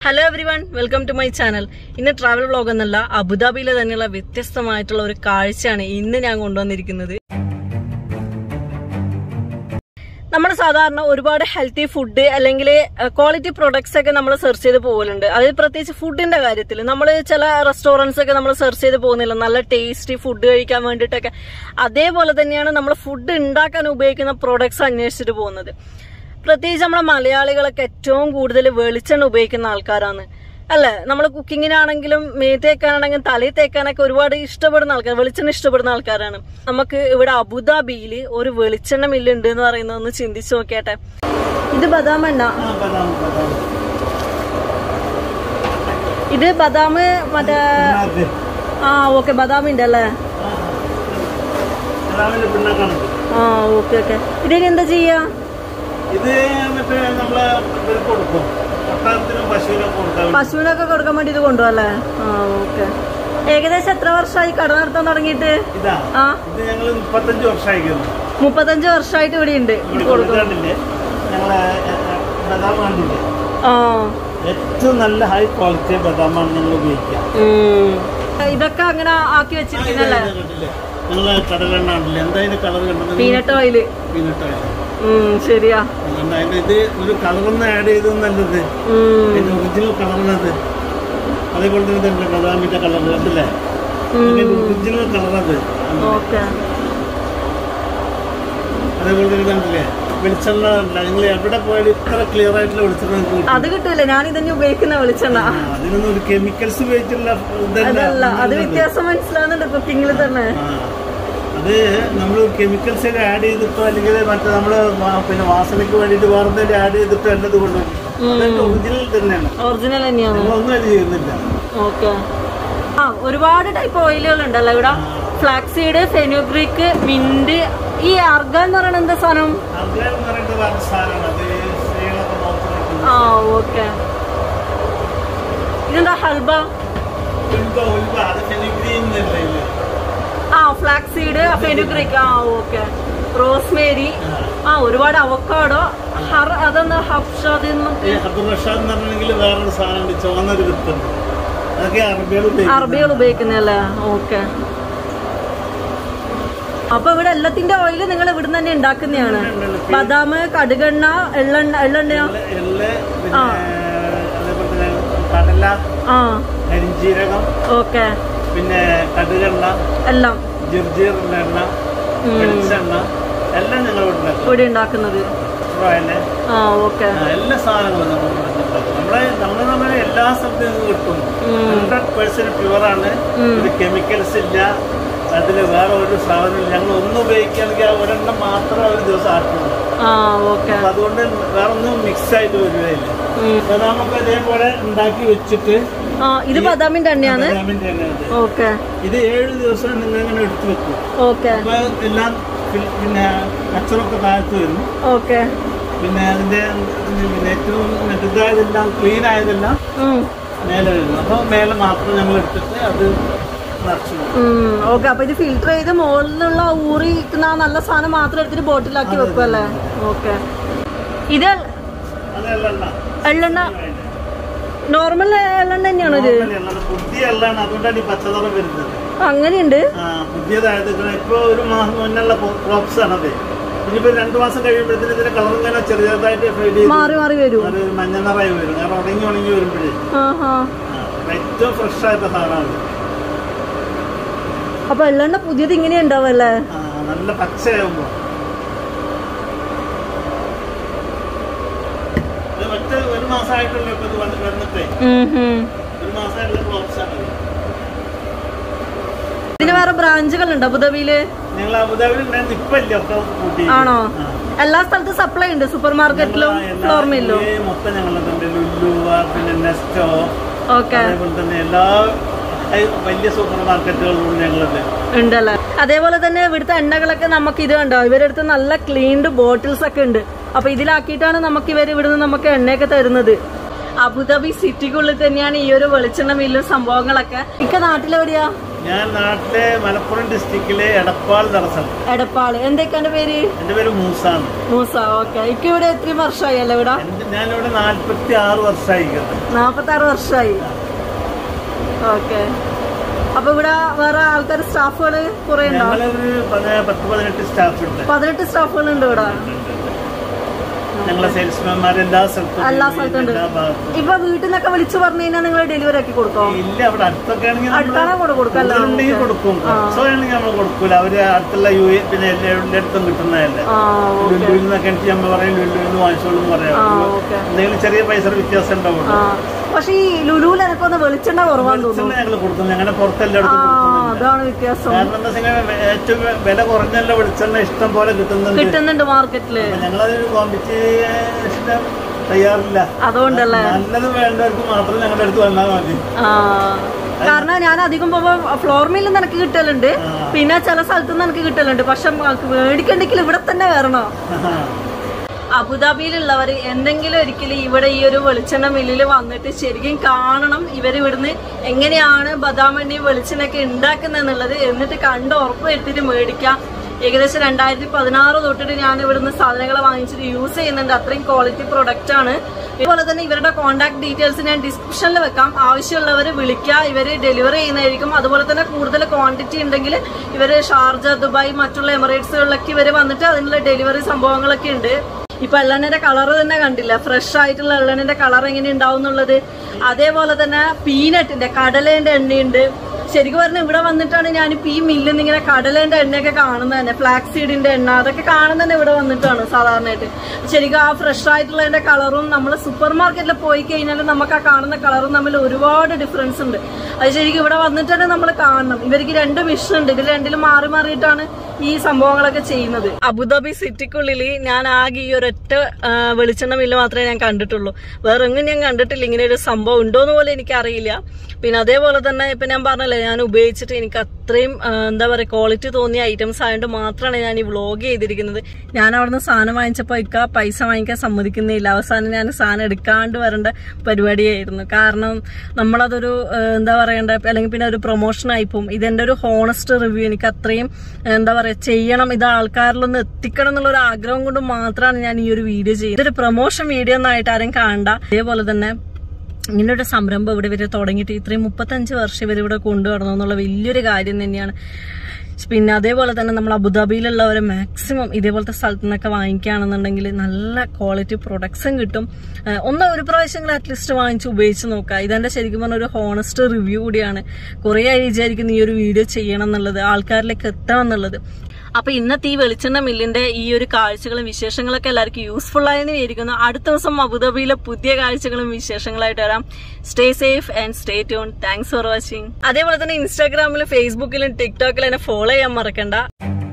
Hello everyone welcome to my channel ഇന്ന് travel vlog എന്നല്ല അബുദാബിയിലെ തന്നെയുള്ള വ്യത്യസ്തമായിട്ടുള്ള ഒരു കാഴ്ചയാണ് ഇന്ന് ഞാൻ കൊണ്ടുവന്നിരിക്കുന്നത് നമ്മൾ സാധാരണ ഒരുപാട് ഹെൽത്തി ഫുഡ് അല്ലെങ്കിൽ ക്വാളിറ്റി പ്രൊഡക്ട്സ് ഒക്കെ നമ്മൾ സെർച്ച് ചെയ്ത് പോകലുണ്ട് അത് പ്രത്യേകിച്ച് ഫുഡിന്റെ കാര്യത്തിൽ നമ്മൾ ചില റെസ്റ്റോറൻറ്റ്സ് ഒക്കെ നമ്മൾ സെർച്ച് ചെയ്ത് പോകുന്നില്ല നല്ല ടേസ്റ്റി ഫുഡ് കഴിക്കാൻ വേണ്ടിയിട്ടൊക്കെ അതേപോലെ തന്നെയാണ് നമ്മൾ ഫുഡ് ഉണ്ടാക്കാൻ ഉപയോഗിക്കുന്ന പ്രൊഡക്ട്സ് അന്വേഷിച്ചിട്ട് പോകുന്നത് പ്രത്യേകിച്ച് നമ്മളെ മലയാളികളൊക്കെ ഏറ്റവും കൂടുതൽ വെളിച്ചെണ്ണ ഉപയോഗിക്കുന്ന ആൾക്കാരാണ് അല്ലെ നമ്മൾ കുക്കിങ്ങിനാണെങ്കിലും മേത്ത് തേക്കാനാണെങ്കിലും തലയിൽ തേക്കാനൊക്കെ ഒരുപാട് ഇഷ്ടപ്പെടുന്ന ആൾക്കാർ വെളിച്ചെണ്ണ ഇഷ്ടപ്പെടുന്ന ആൾക്കാരാണ് നമുക്ക് ഇവിടെ അബുദാബിയിൽ ഒരു വെളിച്ചെണ്ണ മില്ല് ഉണ്ട് എന്ന് പറയുന്നത് ഒന്ന് ചിന്തിച്ചു നോക്കിയാട്ടെ ഇത് ബദാം എണ്ണ ആ, ബദാം, ബദാം. ഇത് ബദാം മറ്റേ പിണ്ണാക്ക്. ആ ഓക്കെ ബദാമിന്റെ അല്ലേ ആ. ബദാമിന്റെ പിണ്ണാക്കാണ് ഇത്. ആ ഓക്കെ ഓക്കെ ഇതിന് എന്താ ചെയ്യാ ഇത് മറ്റേ നമ്മളെ ഇവർക്ക് കൊടുക്കും ഒട്ടകത്തിനും പശുവിനും കൊടുക്കാൻ വേണ്ടി. പശുവിനൊക്കെ കൊടുക്കാൻ വേണ്ടി ഇത് കൊണ്ടുപോകല്ലേ ആ ഓക്കെ ഏകദേശം എത്ര വർഷമായി കട നടത്താൻ തുടങ്ങിയിട്ട് ഇതാ ആ ഇത് ഞങ്ങൾ മുപ്പത്തഞ്ച് വർഷമായിരിക്കുന്നു മുപ്പത്തഞ്ച് വർഷമായിട്ട് ഇവിടെ ഉണ്ട് ഇവിടെ കൊടുക്കും കൊടുക്കാണ്ടില്ലേ ഞങ്ങളെ എ, എ, ബദാം കണ്ടില്ലേ ആ ഏറ്റവും നല്ല ഹൈ ക്വാളിറ്റി ബദാമാണ് ഞങ്ങൾ ഉപയോഗിക്കുക ഉം. ഇതൊക്കെ അങ്ങനെ ആക്കി വെച്ചിരിക്കുന്നല്ലേ ഞങ്ങളെ കടലെണ്ണ കണ്ടില്ലേ എന്താ ഇതിന്റെ കളർ കണ്ടത് പീനട്ട് ഓയില് പീനട്ട് ഓയിൽ ഉം ശരിയാ അതുകൊണ്ട് അതിന്റെ ഇത് ഒരു കളറൊന്നും ആഡ് ചെയ്തൊന്നല്ലത് ഉം അതിന്റെ ഒറിജിനൽ കളറിനത് അതേപോലെ തന്നെ ഇതുണ്ട് ബദാമിന്റെ കളർ കണ്ടില്ലേ ഒറിജിനൽ കളറത് ഓക്കെ അതേപോലെ തന്നെ കണ്ടില്ലേ വെളിച്ചെണ്ണ ഉണ്ട് നിങ്ങൾ എവിടെ പോയാലും ഇത്ര ക്ലിയർ ആയിട്ടുള്ള വെളിച്ചെണ്ണ നിങ്ങൾക്ക് കിട്ടും. അത് കിട്ടൂല ഞാൻ ഇതന്നെ ഉപയോഗിക്കുന്ന വെളിച്ചെണ്ണ ആ, അതിനൊന്നും ഒരു കെമിക്കൽസ് ഉപയോഗിച്ചുള്ള ഇതല്ല അതല്ല അത് ഇതിനുള്ളത്. വ്യത്യാസം മനസ്സിലാവുന്നുണ്ട് കുക്കിങ്ങിൽ തന്നെ ആ. അത് നമ്മൾ കെമിക്കൽസ് ഒക്കെ ആഡ് ചെയ്തിട്ടോ അല്ലെങ്കിൽ മറ്റേ നമ്മൾ പിന്നെ വാസനയ്ക്ക് വേണ്ടിയിട്ട് വേറെ എന്തെങ്കിലും ആഡ് ചെയ്തിട്ടോ അല്ലത് കൊണ്ടുവരും അതൊക്കെ ഒറിജിനൽ തന്നെയാണ് ഒറിജിനൽ തന്നെയാണ് നമ്മളൊന്നും അത് ചെയ്യുന്നില്ല ഓക്കെ ആ ഒരുപാട് ടൈപ്പ് ഓയിലുകൾ ഉണ്ടല്ലോ ഇവിടെ ഫ്ലാക്സ് സീഡ് ഫെനുഗ്രിക്ക് മിന്റ് ഈ അർഗ എന്ന് പറയുന്നത് എന്താ സാധനം അങ്ങനെ എന്ന് പറയുന്നത് വേറെ സാധനമാണ് അത് സ്ത്രീകളൊക്കെ നോക്കുന്നത് ആ ഓക്കെ ഇതെന്താ ഹൽബ ഉൽബ ഉൽബ അത് ഫെനിഗ്രീൻ എന്നല്ലേ ഇല്ലേ? ആ ഫ്ലാക്സ് സീഡ് ഫെനുഗ്രിക്ക് ആ ഓക്കെ റോസ്മേരി ആ ഒരുപാട് അവക്കാടോ ഹർ അതെന്താ ഹബ്ഷാദ് ഈ അബ്ദുൾ റഷാദ് എന്ന് പറഞ്ഞെങ്കിൽ വേറൊരു സാധനമുണ്ട് ചുവന്നൊരു വിത്തുണ്ട് അതൊക്കെ അറബികൾ ഉപയോഗിക്കുന്നത്. അറബികൾ ഉപയോഗിക്കുന്നല്ലേ ഓക്കെ അപ്പൊ ഇവിടെ എല്ലാത്തിന്റെ ഓയില് നിങ്ങൾ ഇവിടെ തന്നെ ഉണ്ടാക്കുന്നതാണ് ബദാം കടുകെണ്ണ എള്ളെണ്ണ എള്ളെണ്ണയോ എള്ള്, എള്ള്, പിന്നെ അതേപോലെ തന്നെ കടല ആ കരിഞ്ചീരകം ഓക്കെ പിന്നെ കടുകെണ്ണ എല്ലാം ജിർജീറിന്റെ എണ്ണ വെളിച്ചെണ്ണ എല്ലാം ഞങ്ങൾ ഇവിടെ ഉണ്ടാക്കും ഇവിടെ ഉണ്ടാക്കുന്നത് ഓയില് ആ ഓക്കെ ആ, എല്ലാ സാധനങ്ങളും നമ്മൾ ഇവിടെ ഉണ്ടാക്കും നമ്മളെ നമ്മൾ നമ്മളെ എല്ലാ സ്ഥലത്തും നിന്ന് കിട്ടും ഹൺഡ്രഡ് പേഴ്സെന്റ് പ്യുവറാണ് ഇത് കെമിക്കൽസ് ഇല്ല അതിൽ വേറെ ഒരു സാധനമില്ല ഞങ്ങൾ ഒന്ന് ഉപയോഗിക്കുകയാണെങ്കിൽ ആ ഒരെണ്ണം മാത്രം ഒരു ദിവസം ആക്കുള്ളൂ ആ ഓക്കെ അപ്പൊ അതുകൊണ്ട് വേറെ ഒന്നും മിക്സ് ആയിട്ട് വരികയില്ല അപ്പൊ നമുക്ക് ഇതേപോലെ ഉണ്ടാക്കി വെച്ചിട്ട് ആ ഇത് ബദാമിന്റെ എണ്ണയാണ് ബദാമിന്റെ എണ്ണ ഇത്. ഓക്കെ ഇത് ഏഴ് ദിവസം നിങ്ങൾ ഇങ്ങനെ എടുത്തു വെക്കും ഓക്കെ അപ്പൊ എല്ലാം ഫിൽ- പിന്നെ അച്ചറൊക്കെ താഴത്ത് വരും ഓക്കെ പിന്നെ അതിന്റെ പിന്നെ ഏറ്റവും ഇതായതെല്ലാം ക്ലീൻ ആയതെല്ലാം മേലെ വരും അപ്പൊ മേലെ മാത്രം ഞങ്ങൾ എടുത്തിട്ട് അത് നിറച്ചു വെക്കും. ഓക്കെ അപ്പൊ ഇത് ഫിൽറ്റർ ചെയ്ത് മുകളിലുള്ള ഊറി ഇരിക്കുന്ന ആ നല്ല സാധനം മാത്രം എടുത്തിട്ട് ബോട്ടിലാക്കി വെക്കും അല്ലേ ഓക്കെ ഇത് അതെല്ലാം എണ്ണ. എള്ളെണ്ണ നോർമൽ എള്ളെണ്ണ തന്നെയാണോ ഇത് നോർമൽ എണ്ണ. പുതിയ എള്ളാണ് അതുകൊണ്ടാണ് ഈ പച്ചനിറം വരുന്നത് അങ്ങനെയുണ്ട് ആ പുതിയതായത് ഇപ്പൊ ഒരു മാസം മുന്നുള്ള ക്രോപ്സ് ആണത് ഇനിയിപ്പോ രണ്ടു മാസം കഴിയുമ്പോഴത്തേന് ഇതിന്റെ കളർ ഇങ്ങനെ ചെറിയതായിട്ട് ഫെയ്ഡ് ചെയ്ത് മാറി മാറി വരും ഒരു മഞ്ഞ നിറമായി വരും കാരണം ഉണങ്ങി ഉണങ്ങി വരുമ്പോഴേ ആഹാ ആ, അപ്പൊ ഏറ്റവും ഫ്രഷ് ആയിട്ട് സാധനമാണ് അപ്പൊ എള്ളെണ്ണ പുതിയത് ഇങ്ങനെ ഉണ്ടാവല്ലേ ആ, നല്ല പച്ചയാകുമ്പോ ഇത് മറ്റേ ഒരു മാസമായിട്ടുള്ള ഇപ്പൊ ഇത് വന്ന് വന്നിട്ടേ ഒരു മാസമായിട്ടുള്ള ക്രോപ്സ് ആണ് ഇത്. ഇതിന് വേറെ ബ്രാഞ്ചുകൾ ഉണ്ട് അബുദാബിയില് ഞങ്ങൾ അബുദാബിയിൽ ഉണ്ടായിരുന്നു ഇപ്പൊ ഇല്ല ഒക്കെ കൂട്ടി ആണോ ആ. എല്ലാ സ്ഥലത്തും സപ്ലൈ ഉണ്ട് സൂപ്പർ മാർക്കറ്റിലും എല്ലാ- എല്ലാ- ഫ്ലോർ മില്ലും ഈ മൊത്തം ഞങ്ങളുണ്ട് ലുലുവ പിന്നെ നെസ്റ്റോ ഓക്കെ അതേപോലെ തന്നെ എല്ലാ ഹൈ- വലിയ സൂപ്പർ മാർക്കറ്റുകളിലും ഞങ്ങളുണ്ട് ഉണ്ടല്ലേ അതേപോലെ തന്നെ ഇവിടുത്തെ എണ്ണകളൊക്കെ നമുക്ക് ഇത് കണ്ടോ ഇവരടുത്ത് നല്ല ക്ലീൻഡ് ബോട്ടിൽസ് ഒക്കെ ഉണ്ട് അപ്പൊ ഇതിലാക്കിയിട്ടാണ് നമുക്ക് ഇവർ ഇവിടുന്ന് നമുക്ക് എണ്ണയൊക്കെ തരുന്നത് അബുദാബി സിറ്റിക്കുള്ളിൽ തന്നെയാണ് ഈ ഒരു വെളിച്ചെണ്ണ മില്ലും സംഭവങ്ങളൊക്കെ ഇക്ക നാട്ടിലെവിടെയാ ഞാൻ നാട്ടിലെ മലപ്പുറം ഡിസ്ട്രിക്റ്റിലെ എടപ്പാൾ തടസ്സം എടപ്പാള് എന്തൊക്കെയാണ് പേര് എൻ്റെ പേര് മൂസാണ് മൂസ ഓക്കെ ഇക്ക് ഇവിടെ എത്ര വർഷമായി അല്ലേ ഇവിടെ എൻ്റെ ഞാനിവിടെ നാൽപ്പത്തി ആറ് വർഷമായിരിക്കുന്നത് നാപ്പത്തി ആറ് വർഷമായി ഓക്കെ അപ്പൊ ഇവിടെ വേറെ ആൾക്കാർ സ്റ്റാഫുകള് കുറെ ഉണ്ടോ ഞങ്ങളൊരു പതി- പത്ത് പതിനെട്ട് സ്റ്റാഫ് ഉണ്ട് പതിനെട്ട് സ്റ്റാഫുകൾ ഉണ്ട് ഇവിടെ ഞങ്ങളെ സെയിൽസ്മാൻമാർ എല്ലാ സ്ഥലത്തും എല്ലാ സ്ഥലത്തും ഉണ്ട്. എല്ലാ ഭാഗത്തും ഇപ്പൊ വീട്ടിൽ നിന്നൊക്കെ വിളിച്ചു പറഞ്ഞു കഴിഞ്ഞാൽ നിങ്ങൾ ഡെലിവറി ആക്കി കൊടുക്കോ ഇല്ല അവിടെ അടുത്തൊക്കെ ആണെങ്കിൽ അടുത്താണ് കൂടെ കൊടുക്കല്ലോ ഉണ്ടെങ്കിൽ കൊടുക്കും കുറച്ചോ ആണെങ്കിൽ നമ്മൾ കൊടുക്കൂല അവര് അടുത്തുള്ള യു എ പിന്നെ എല്ലാ- എല്ലായിടത്തും കിട്ടുന്നതല്ലേ ആ ഓക്കെ ലുലുവിൽ നിന്നൊക്കെ എനിക്ക് നമ്മൾ പറയും ലുലുവിൽ നിന്ന് വാങ്ങിച്ചോളും പറയാം ആ ഓക്കെ എന്തെങ്കിലും ചെറിയ പൈസ വ്യത്യാസം ഉണ്ടാവുള്ളൂ ആ പക്ഷെ ഈ ലുലുവിൽ എനക്കൊന്ന് വെളിച്ചെണ്ണ കുറവാന്ന് തോന്നുന്നു ഞങ്ങൾ കൊടുക്കും ഞങ്ങളുടെ പുറത്തെല്ലായിടത്തും ആ കൊടുക്കുന്നുണ്ട് അതാണ് വ്യത്യാസം കാരണം എന്താ വെച്ചാൽ ഏറ്റവും വില കുറഞ്ഞല്ല വെളിച്ചെണ്ണ ഇഷ്ടം പോലെ കിട്ടുന്നുണ്ട് കിട്ടുന്നുണ്ട് മാർക്കറ്റില് അപ്പൊ ഞങ്ങളതൊരു കോമ്പറ്റീഷൻ തയ്യാറില്ല അതുകൊണ്ടല്ലേ നല്ലത് വേണ്ടവർക്ക് മാത്രം ഞങ്ങളുടെ അടുത്ത് വന്നാൽ മതി ആ കാരണം ഞാൻ അധികം പോകുമ്പോ ഫ്ലോർ മില്ലിൽ നിന്ന് എനിക്ക് കിട്ടലുണ്ട് പിന്നെ ചില സ്ഥലത്ത് നിന്ന് എനിക്ക് കിട്ടലുണ്ട് പക്ഷെ മേടിക്കണ്ടെങ്കിൽ ഇവിടെ തന്നെ വരണോ അബുദാബിയിലുള്ളവർ എന്തെങ്കിലും ഒരിക്കലും ഇവിടെ ഈ ഒരു വെളിച്ചെണ്ണ മില്ലിൽ വന്നിട്ട് ശരിക്കും കാണണം ഇവർ ഇവിടുന്ന് എങ്ങനെയാണ് ബദാം എണ്ണി വെളിച്ചെണ്ണയൊക്കെ ഉണ്ടാക്കുന്നത് എന്നുള്ളത് എന്നിട്ട് കണ്ട് ഉറപ്പ് വരുത്തിയിട്ട് മേടിക്കാം ഏകദേശം രണ്ടായിരത്തി പതിനാറ് തൊട്ടിട്ട് ഞാൻ ഇവിടുന്ന് സാധനങ്ങൾ വാങ്ങിച്ചിട്ട് യൂസ് ചെയ്യുന്നുണ്ട് അത്രയും ക്വാളിറ്റി പ്രൊഡക്റ്റ് ആണ് അതുപോലെ തന്നെ ഇവരുടെ കോൺടാക്ട് ഡീറ്റെയിൽസ് ഞാൻ ഡിസ്ക്രിപ്ഷനിൽ വെക്കാം ആവശ്യമുള്ളവർ വിളിക്കുക ഇവർ ഡെലിവറി ചെയ്യുന്നതായിരിക്കും അതുപോലെ തന്നെ കൂടുതൽ ക്വാണ്ടിറ്റി ഉണ്ടെങ്കിൽ ഇവർ ഷാർജ ദുബായ് മറ്റുള്ള എമിറേറ്റ്സുകളിലൊക്കെ ഇവർ വന്നിട്ട് അതിനുള്ള ഡെലിവറി സംഭവങ്ങളൊക്കെ ഉണ്ട് ഇപ്പൊ എള്ളെണ്ണന്റെ കളർ തന്നെ കണ്ടില്ല ഫ്രഷ് ആയിട്ടുള്ള എള്ളെണ്ണന്റെ കളർ എങ്ങനെ ഉണ്ടാവും എന്നുള്ളത് അതേപോലെ തന്നെ പീനട്ടിന്റെ കടലേന്റെ എണ്ണയുണ്ട് ശരിക്കും പറഞ്ഞാൽ ഇവിടെ വന്നിട്ടാണ് ഞാൻ ഇപ്പൊ ഈ മില്ലിൽ നിന്ന് ഇങ്ങനെ കടലേന്റെ എണ്ണയൊക്കെ കാണുന്നത് തന്നെ ഫ്ലാക്സ് സീഡിന്റെ എണ്ണ അതൊക്കെ കാണുന്നത് തന്നെ ഇവിടെ വന്നിട്ടാണ് സാധാരണയായിട്ട് ശരിക്കും ആ ഫ്രഷ് ആയിട്ടുള്ളതിന്റെ കളറും നമ്മൾ സൂപ്പർ മാർക്കറ്റിൽ പോയി കഴിഞ്ഞാൽ നമുക്ക് ആ കാണുന്ന കളറും തമ്മിൽ ഒരുപാട് ഡിഫറൻസ് ഉണ്ട് അത് ശരിക്കും ഇവിടെ വന്നിട്ടാണ് നമ്മൾ കാണണം ഇവർക്ക് രണ്ട് മിഷൻ ഉണ്ട് ഇതിൽ രണ്ടിലും മാറി മാറിയിട്ടാണ് ഈ സംഭവങ്ങളൊക്കെ ചെയ്യുന്നത് അബുദാബി സിറ്റിക്കുള്ളിൽ ഞാൻ ആകെ ഈ ഒരൊറ്റ ആ, വെളിച്ചെണ്ണ മില്ല് മാത്രമേ ഞാൻ കണ്ടിട്ടുള്ളൂ വേറെ എങ്ങും ഞാൻ കണ്ടിട്ടില്ല ഇങ്ങനെ ഒരു സംഭവം ഉണ്ടോന്ന് പോലും എനിക്കറിയില്ല പിന്നെ അതേപോലെ തന്നെ ഇപ്പൊ ഞാൻ പറഞ്ഞല്ലേ ഞാൻ ഉപയോഗിച്ചിട്ട് എനിക്ക് അത്രയും ആ, എന്താ പറയുക ക്വാളിറ്റി തോന്നിയ ഐറ്റംസ് ആയതുകൊണ്ട് മാത്രമാണ് ഞാൻ ഈ വ്ളോഗ് ചെയ്തിരിക്കുന്നത് ഞാൻ അവിടുന്ന് സാധനം വാങ്ങിച്ചപ്പോൾ ഇക്ക പൈസ വാങ്ങിക്കാൻ സമ്മതിക്കുന്നില്ല അവസാനം ഞാൻ സാധനം എടുക്കാണ്ട് വരേണ്ട പരിപാടിയായിരുന്നു കാരണം നമ്മളതൊരു ആ, എന്താ പറയണ്ട അല്ലെങ്കിൽ പിന്നെ ഒരു പ്രൊമോഷൻ ആയിപ്പോവും ഇതെന്റെ ഒരു ഹോണസ്റ്റ് റിവ്യൂ എനിക്ക് അത്രയും ആ, എന്താ പറയാ ചെയ്യണം ഇത് ആൾക്കാരിലൊന്ന് എത്തിക്കണം എന്നുള്ള ഒരു ആഗ്രഹം കൊണ്ട് മാത്രമാണ് ഞാൻ ഈ ഒരു വീഡിയോ ചെയ്യുന്നത് ഇതൊരു പ്രൊമോഷൻ വീഡിയോ ഒന്നായിട്ട് ആരും കാണണ്ട അതേപോലെ തന്നെ ഇങ്ങനൊരു സംരംഭം ഇവിടെ ഇവർ തുടങ്ങിയിട്ട് ഇത്രയും മുപ്പത്തഞ്ച് വർഷം ഇവർ ഇവിടെ കൊണ്ടുവരണം എന്നുള്ള വലിയൊരു കാര്യം തന്നെയാണ് പിന്നെ അതേപോലെ തന്നെ നമ്മൾ അബുദാബിയിലുള്ളവരെ മാക്സിമം ഇതേപോലത്തെ സ്ഥലത്തു നിന്നൊക്കെ വാങ്ങിക്കുകയാണെന്നുണ്ടെങ്കിൽ നല്ല ക്വാളിറ്റി പ്രൊഡക്ട്സും കിട്ടും ഏഹ് ഒന്ന് ഒരു പ്രാവശ്യങ്ങൾ അറ്റ്ലീസ്റ്റ് വാങ്ങിച്ച് ഉപയോഗിച്ച് നോക്കുക ഇതെന്റെ ശരിക്കും പറഞ്ഞ ഒരു ഹോണസ്റ്റ് റിവ്യൂ കൂടിയാണ് കുറേ ആയി വിചാരിക്കുന്നു ഈ ഒരു വീഡിയോ ചെയ്യണം എന്നുള്ളത് ആൾക്കാരിലേക്ക് എത്തണം എന്നുള്ളത് അപ്പൊ ഇന്നത്തെ ഈ വെളിച്ചെണ്ണ മില്ലിന്റെ ഈ ഒരു കാഴ്ചകളും വിശേഷങ്ങളൊക്കെ എല്ലാവർക്കും യൂസ്ഫുൾ ആയെന്ന് വിചാരിക്കുന്നു അടുത്ത ദിവസം അബുദാബിയിലെ പുതിയ കാഴ്ചകളും വിശേഷങ്ങളായിട്ട് വരാം stay safe and stay tune thanks for watching അതേപോലെ തന്നെ ഇൻസ്റ്റാഗ്രാമിലും ഫേസ്ബുക്കിലും ടിക്ടോക്കിലും എന്നെ ഫോളോ ചെയ്യാൻ മറക്കണ്ട